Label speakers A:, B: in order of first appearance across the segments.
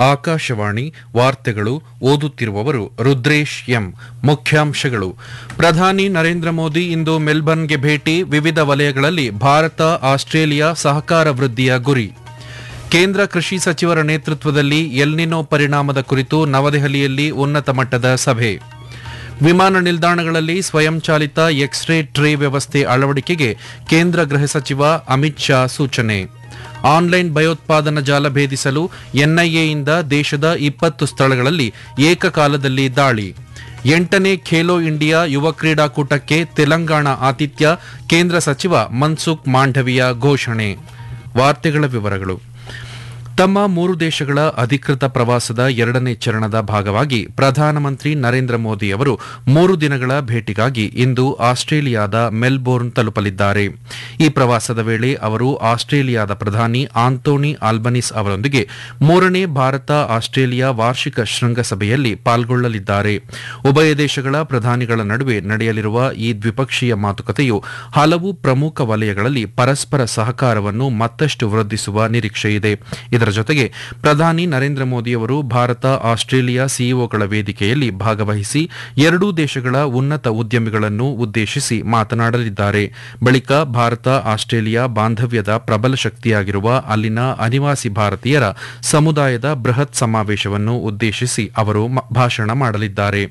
A: ಆಕಾಶವಾಣಿ ವಾರ್ತೆಗಳು ಓದುತ್ತಿರುವವರು ರುದ್ರೇಶ್ ಎಂ ಮುಖ್ಯಾಂಶಗಳು ಪ್ರಧಾನಿ ನರೇಂದ್ರ ಮೋದಿ ಇಂದು ಮೆಲ್ಬರ್ನ್ಗೆ ಭೇಟಿ ವಿವಿಧ ವಲಯಗಳಲ್ಲಿ ಭಾರತ ಆಸ್ಟ್ರೇಲಿಯಾ ಸಹಕಾರ ವೃದ್ಧಿಯ ಗುರಿ ಕೇಂದ್ರ ಕೃಷಿ ಸಚಿವರ ನೇತೃತ್ವದಲ್ಲಿ ಎಲ್ನಿನೋ ಪರಿಣಾಮದ ಕುರಿತು ನವದೆಹಲಿಯಲ್ಲಿ ಉನ್ನತ ಮಟ್ಟದ ಸಭೆ ವಿಮಾನ ನಿಲ್ದಾಣಗಳಲ್ಲಿ ಸ್ವಯಂಚಾಲಿತ ಎಕ್ಸ್ರೇ ಟ್ರೇ ವ್ಯವಸ್ಥೆ ಅಳವಡಿಕೆಗೆ ಕೇಂದ್ರ ಗೃಹ ಸಚಿವ ಅಮಿತ್ ಶಾ ಸೂಚನೆ ಆನ್ಲೈನ್ ಭಯೋತ್ಪಾದನಾ ಜಾಲ ಭೇದಿಸಲು ಎನ್ಐಎಯಿಂದ ದೇಶದ ಇಪ್ಪತ್ತು ಸ್ಥಳಗಳಲ್ಲಿ ಏಕಕಾಲದಲ್ಲಿ ದಾಳಿ ಎಂಟನೇ ಖೇಲೋ ಇಂಡಿಯಾ ಯುವ ಕ್ರೀಡಾಕೂಟಕ್ಕೆ ತೆಲಂಗಾಣ ಆತಿಥ್ಯ ಕೇಂದ್ರ ಸಚಿವ ಮನ್ಸುಖ್ ಮಾಂಡವಿಯ ಘೋಷಣೆ ವಾರ್ತೆಗಳ ವಿವರಗಳು ತಮ್ಮ ಮೂರು ದೇಶಗಳ ಅಧಿಕೃತ ಪ್ರವಾಸದ ಎರಡನೇ ಚರಣದ ಭಾಗವಾಗಿ ಪ್ರಧಾನಮಂತ್ರಿ ನರೇಂದ್ರ ಮೋದಿ ಅವರು ಮೂರು ದಿನಗಳ ಭೇಟಿಗಾಗಿ ಇಂದು ಆಸ್ಟ್ರೇಲಿಯಾದ ಮೆಲ್ಬೋರ್ನ್ ತಲುಪಲಿದ್ದಾರೆ ಈ ಪ್ರವಾಸದ ವೇಳೆ ಅವರು ಆಸ್ಟ್ರೇಲಿಯಾದ ಪ್ರಧಾನಿ ಆಂಟೋನಿ ಆಲ್ಬನಿಸ್ ಅವರೊಂದಿಗೆ ಮೂರನೇ ಭಾರತ ಆಸ್ಟ್ರೇಲಿಯಾ ವಾರ್ಷಿಕ ಶೃಂಗಸಭೆಯಲ್ಲಿ ಪಾಲ್ಗೊಳ್ಳಲಿದ್ದಾರೆ ಉಭಯ ದೇಶಗಳ ಪ್ರಧಾನಿಗಳ ನಡುವೆ ನಡೆಯಲಿರುವ ಈ ದ್ವಿಪಕ್ಷೀಯ ಮಾತುಕತೆಯು ಹಲವು ಪ್ರಮುಖ ವಲಯಗಳಲ್ಲಿ ಪರಸ್ಪರ ಸಹಕಾರವನ್ನು ಮತ್ತಷ್ಟು ವೃದ್ಧಿಸುವ ನಿರೀಕ್ಷೆಯಿದೆ ಇದರ ಜೊತೆಗೆ ಪ್ರಧಾನಿ ನರೇಂದ್ರ ಮೋದಿ ಅವರು ಭಾರತ ಆಸ್ಟ್ರೇಲಿಯಾ ಸಿಇಒಗಳ ವೇದಿಕೆಯಲ್ಲಿ ಭಾಗವಹಿಸಿ ಎರಡೂ ದೇಶಗಳ ಉನ್ನತ ಉದ್ಯಮಿಗಳನ್ನು ಉದ್ದೇಶಿಸಿ ಮಾತನಾಡಲಿದ್ದಾರೆ ಬಳಿಕ ಭಾರತ ಆಸ್ಟ್ರೇಲಿಯಾ ಬಾಂಧವ್ಯದ ಪ್ರಬಲ ಶಕ್ತಿಯಾಗಿರುವ ಅಲ್ಲಿನ ಅನಿವಾಸಿ ಭಾರತೀಯರ ಸಮುದಾಯದ ಬೃಹತ್ ಸಮಾವೇಶವನ್ನು ಉದ್ದೇಶಿಸಿ ಅವರು ಮ- ಭಾಷಣ ಮಾಡಲಿದ್ದಾರೆ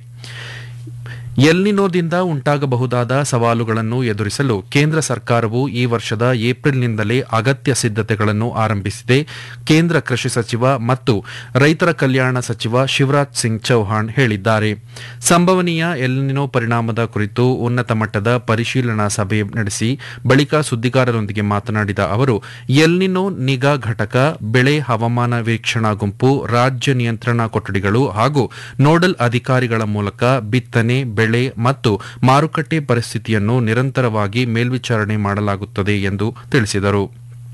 A: ಎಲ್ನಿನೋದಿಂದ ಉಂಟಾಗಬಹುದಾದ ಸವಾಲುಗಳನ್ನು ಎದುರಿಸಲು ಕೇಂದ್ರ ಸರ್ಕಾರವು ಈ ವರ್ಷದ ಏಪ್ರಿಲ್ನಿಂದಲೇ ಅಗತ್ಯ ಸಿದ್ಧತೆಗಳನ್ನು ಆರಂಭಿಸಿದೆ ಕೇಂದ್ರ ಕೃಷಿ ಸಚಿವ ಮತ್ತು ರೈತರ ಕಲ್ಯಾಣ ಸಚಿವ ಶಿವರಾಜ್ ಸಿಂಗ್ ಚೌಹಾಣ್ ಹೇಳಿದ್ದಾರೆ ಸಂಭವನೀಯ ಎಲ್ನಿನೋ ಪರಿಣಾಮದ ಕುರಿತು ಉನ್ನತ ಮಟ್ಟದ ಪರಿಶೀಲನಾ ಸಭೆ ನಡೆಸಿ ಬಳಿಕ ಸುದ್ದಿಗಾರರೊಂದಿಗೆ ಮಾತನಾಡಿದ ಅವರು ಎಲ್ನಿನೋ ನಿಗಾ ಘಟಕ ಬೆಳೆ ಹವಾಮಾನ ವೀಕ್ಷಣಾ ಗುಂಪು ರಾಜ್ಯ ನಿಯಂತ್ರಣಾ ಕೊಠಡಿಗಳು ಹಾಗೂ ನೋಡಲ್ ಅಧಿಕಾರಿಗಳ ಮೂಲಕ ಬಿತ್ತನೆ ಬೆಳೆ ಮತ್ತು ಮಾರುಕಟ್ಟೆ ಪರಿಸ್ಥಿತಿಯನ್ನು ನಿರಂತರವಾಗಿ ಮೇಲ್ವಿಚಾರಣೆ ಮಾಡಲಾಗುತ್ತದೆ ಎಂದು ತಿಳಿಸಿದರು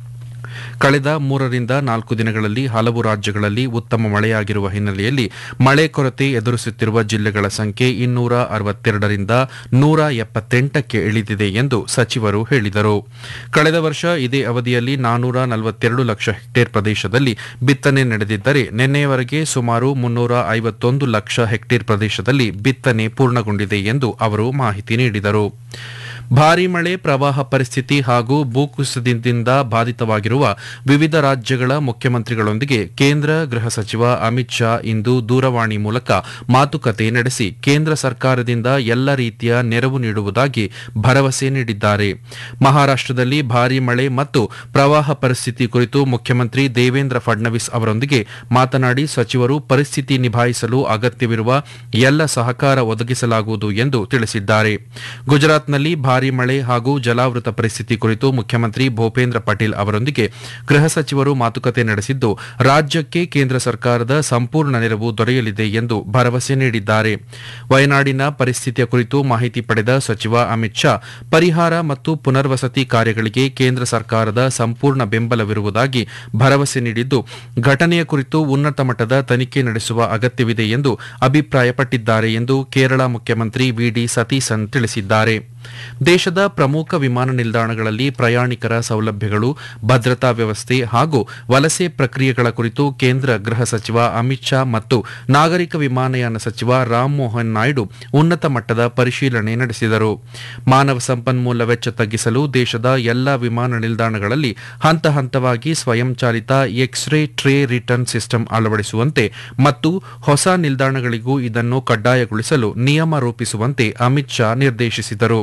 A: ಕಳೆದ ಮೂರರಿಂದ ನಾಲ್ಕು ದಿನಗಳಲ್ಲಿ ಹಲವು ರಾಜ್ಯಗಳಲ್ಲಿ ಉತ್ತಮ ಮಳೆಯಾಗಿರುವ ಹಿನ್ನೆಲೆಯಲ್ಲಿ ಮಳೆ ಕೊರತೆ ಎದುರಿಸುತ್ತಿರುವ ಜಿಲ್ಲೆಗಳ ಸಂಖ್ಯೆ ಇನ್ನೂರ ಅರವತ್ತೆರಡರಿಂದ ನೂರ ಎಪ್ಪತ್ತೆಂಟಕ್ಕೆ ಇಳಿದಿದೆ ಎಂದು ಸಚಿವರು ಹೇಳಿದರು ಕಳೆದ ವರ್ಷ ಇದೇ ಅವಧಿಯಲ್ಲಿ ನಾನೂರ ನಲವತ್ತೆರಡು ಲಕ್ಷ ಹೆಕ್ಟೇರ್ ಪ್ರದೇಶದಲ್ಲಿ ಬಿತ್ತನೆ ನಡೆದಿದ್ದರೆ ನಿನ್ನೆಯವರೆಗೆ ಸುಮಾರು ಮುನ್ನೂರ ಐವತ್ತೊಂದು ಲಕ್ಷ ಹೆಕ್ಟೇರ್ ಪ್ರದೇಶದಲ್ಲಿ ಬಿತ್ತನೆ ಪೂರ್ಣಗೊಂಡಿದೆ ಎಂದು ಅವರು ಮಾಹಿತಿ ನೀಡಿದರು ಭಾರೀ ಮಳೆ ಪ್ರವಾಹ ಪರಿಸ್ಥಿತಿ ಹಾಗೂ ಭೂಕುಸಿತದಿಂದ ಬಾಧಿತವಾಗಿರುವ ವಿವಿಧ ರಾಜ್ಯಗಳ ಮುಖ್ಯಮಂತ್ರಿಗಳೊಂದಿಗೆ ಕೇಂದ್ರ ಗೃಹ ಸಚಿವ ಅಮಿತ್ ಶಾ ಇಂದು ದೂರವಾಣಿ ಮೂಲಕ ಮಾತುಕತೆ ನಡೆಸಿ ಕೇಂದ್ರ ಸರ್ಕಾರದಿಂದ ಎಲ್ಲ ರೀತಿಯ ನೆರವು ನೀಡುವುದಾಗಿ ಭರವಸೆ ನೀಡಿದ್ದಾರೆ ಮಹಾರಾಷ್ಟದಲ್ಲಿ ಭಾರೀ ಮಳೆ ಮತ್ತು ಪ್ರವಾಹ ಪರಿಸ್ಥಿತಿ ಕುರಿತು ಮುಖ್ಯಮಂತ್ರಿ ದೇವೇಂದ್ರ ಫಡ್ನವೀಸ್ ಅವರೊಂದಿಗೆ ಮಾತನಾಡಿ ಸಚಿವರು ಪರಿಸ್ಥಿತಿ ನಿಭಾಯಿಸಲು ಅಗತ್ಯವಿರುವ ಎಲ್ಲ ಸಹಕಾರ ಒದಗಿಸಲಾಗುವುದು ಎಂದು ತಿಳಿಸಿದ್ದಾರೆ ಗುಜರಾತ್ನಲ್ಲಿ ಭಾರೀ ಮಳೆ ಹಾಗೂ ಜಲಾವೃತ ಪರಿಸ್ಥಿತಿ ಕುರಿತು ಮುಖ್ಯಮಂತ್ರಿ ಭೂಪೇಂದ್ರ ಪಟೇಲ್ ಅವರೊಂದಿಗೆ ಗೃಹ ಸಚಿವರು ಮಾತುಕತೆ ನಡೆಸಿದ್ದು ರಾಜ್ಯಕ್ಕೆ ಕೇಂದ್ರ ಸರ್ಕಾರದ ಸಂಪೂರ್ಣ ನೆರವು ದೊರೆಯಲಿದೆ ಎಂದು ಭರವಸೆ ನೀಡಿದ್ದಾರೆ ವಯನಾಡಿನ ಪರಿಸ್ಥಿತಿಯ ಕುರಿತು ಮಾಹಿತಿ ಪಡೆದ ಸಚಿವ ಅಮಿತ್ ಶಾ ಪರಿಹಾರ ಮತ್ತು ಪುನರ್ವಸತಿ ಕಾರ್ಯಗಳಿಗೆ ಕೇಂದ್ರ ಸರ್ಕಾರದ ಸಂಪೂರ್ಣ ಬೆಂಬಲವಿರುವುದಾಗಿ ಭರವಸೆ ನೀಡಿದ್ದು ಘಟನೆಯ ಕುರಿತು ಉನ್ನತ ಮಟ್ಟದ ತನಿಖೆ ನಡೆಸುವ ಅಗತ್ಯವಿದೆ ಎಂದು ಅಭಿಪ್ರಾಯಪಟ್ಟಿದ್ದಾರೆ ಎಂದು ಕೇರಳ ಮುಖ್ಯಮಂತ್ರಿ ವಿಡಿ ಸತೀಸನ್ ತಿಳಿಸಿದ್ದಾರೆ ದೇಶದ ಪ್ರಮುಖ ವಿಮಾನ ನಿಲ್ದಾಣಗಳಲ್ಲಿ ಪ್ರಯಾಣಿಕರ ಸೌಲಭ್ಯಗಳು ಭದ್ರತಾ ವ್ಯವಸ್ಥೆ ಹಾಗೂ ವಲಸೆ ಪ್ರಕ್ರಿಯೆಗಳ ಕುರಿತು ಕೇಂದ್ರ ಗೃಹ ಸಚಿವ ಅಮಿತ್ ಶಾ ಮತ್ತು ನಾಗರಿಕ ವಿಮಾನಯಾನ ಸಚಿವ ರಾಮ್ ಮೋಹನ್ ನಾಯ್ಡು ಉನ್ನತ ಮಟ್ಟದ ಪರಿಶೀಲನೆ ನಡೆಸಿದರು ಮಾನವ ಸಂಪನ್ಮೂಲ ವೆಚ್ಚ ತಗ್ಗಿಸಲು ದೇಶದ ಎಲ್ಲ ವಿಮಾನ ನಿಲ್ದಾಣಗಳಲ್ಲಿ ಹಂತ ಹಂತವಾಗಿ ಸ್ವಯಂಚಾಲಿತ ಎಕ್ಸ್ರೇ ಟ್ರೇ ರಿಟರ್ನ್ ಸಿಸ್ಟಮ್ ಅಳವಡಿಸುವಂತೆ ಮತ್ತು ಹೊಸ ನಿಲ್ದಾಣಗಳಿಗೂ ಇದನ್ನು ಕಡ್ಡಾಯಗೊಳಿಸಲು ನಿಯಮ ರೂಪಿಸುವಂತೆ ಅಮಿತ್ ಶಾ ನಿರ್ದೇಶಿಸಿದರು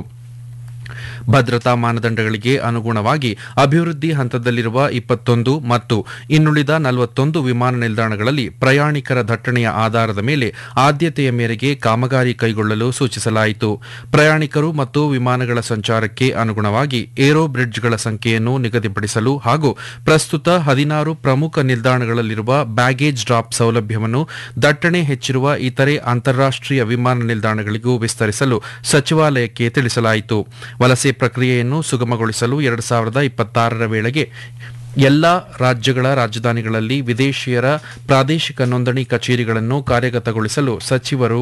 A: ಭದ್ರತಾ ಮಾನದಂಡಗಳಿಗೆ ಅನುಗುಣವಾಗಿ ಅಭಿವೃದ್ಧಿ ಹಂತದಲ್ಲಿರುವ ಇಪ್ಪತ್ತೊಂದು ಮತ್ತು ಇನ್ನುಳಿದ ನಲವತ್ತೊಂದು ವಿಮಾನ ನಿಲ್ದಾಣಗಳಲ್ಲಿ ಪ್ರಯಾಣಿಕರ ದಟ್ಟಣೆಯ ಆಧಾರದ ಮೇಲೆ ಆದ್ಯತೆಯ ಮೇರೆಗೆ ಕಾಮಗಾರಿ ಕೈಗೊಳ್ಳಲು ಸೂಚಿಸಲಾಯಿತು ಪ್ರಯಾಣಿಕರು ಮತ್ತು ವಿಮಾನಗಳ ಸಂಚಾರಕ್ಕೆ ಅನುಗುಣವಾಗಿ ಏರೋ ಬ್ರಿಡ್ಜ್ಗಳ ಸಂಖ್ಯೆಯನ್ನು ನಿಗದಿಪಡಿಸಲು ಹಾಗೂ ಪ್ರಸ್ತುತ ಹದಿನಾರು ಪ್ರಮುಖ ನಿಲ್ದಾಣಗಳಲ್ಲಿರುವ ಬ್ಯಾಗೇಜ್ ಡ್ರಾಪ್ ಸೌಲಭ್ಯವನ್ನು ದಟ್ಟಣೆ ಹೆಚ್ಚಿರುವ ಇತರೆ ಅಂತಾರಾಷ್ಟೀಯ ವಿಮಾನ ನಿಲ್ದಾಣಗಳಿಗೂ ವಿಸ್ತರಿಸಲು ಸಚಿವಾಲಯಕ್ಕೆ ತಿಳಿಸಲಾಯಿತು ವಲಸೆ ಪ್ರಕ್ರಿಯೆಯನ್ನು ಸುಗಮಗೊಳಿಸಲು ಎರಡು ಸಾವಿರದ ಇಪ್ಪತ್ತಾರರ ವೇಳೆಗೆ ಎಲ್ಲಾ ರಾಜ್ಯಗಳ ರಾಜಧಾನಿಗಳಲ್ಲಿ ವಿದೇಶಿಯರ ಪ್ರಾದೇಶಿಕ ನೋಂದಣಿ ಕಚೇರಿಗಳನ್ನು ಕಾರ್ಯಗತಗೊಳಿಸಲು ಸಚಿವರು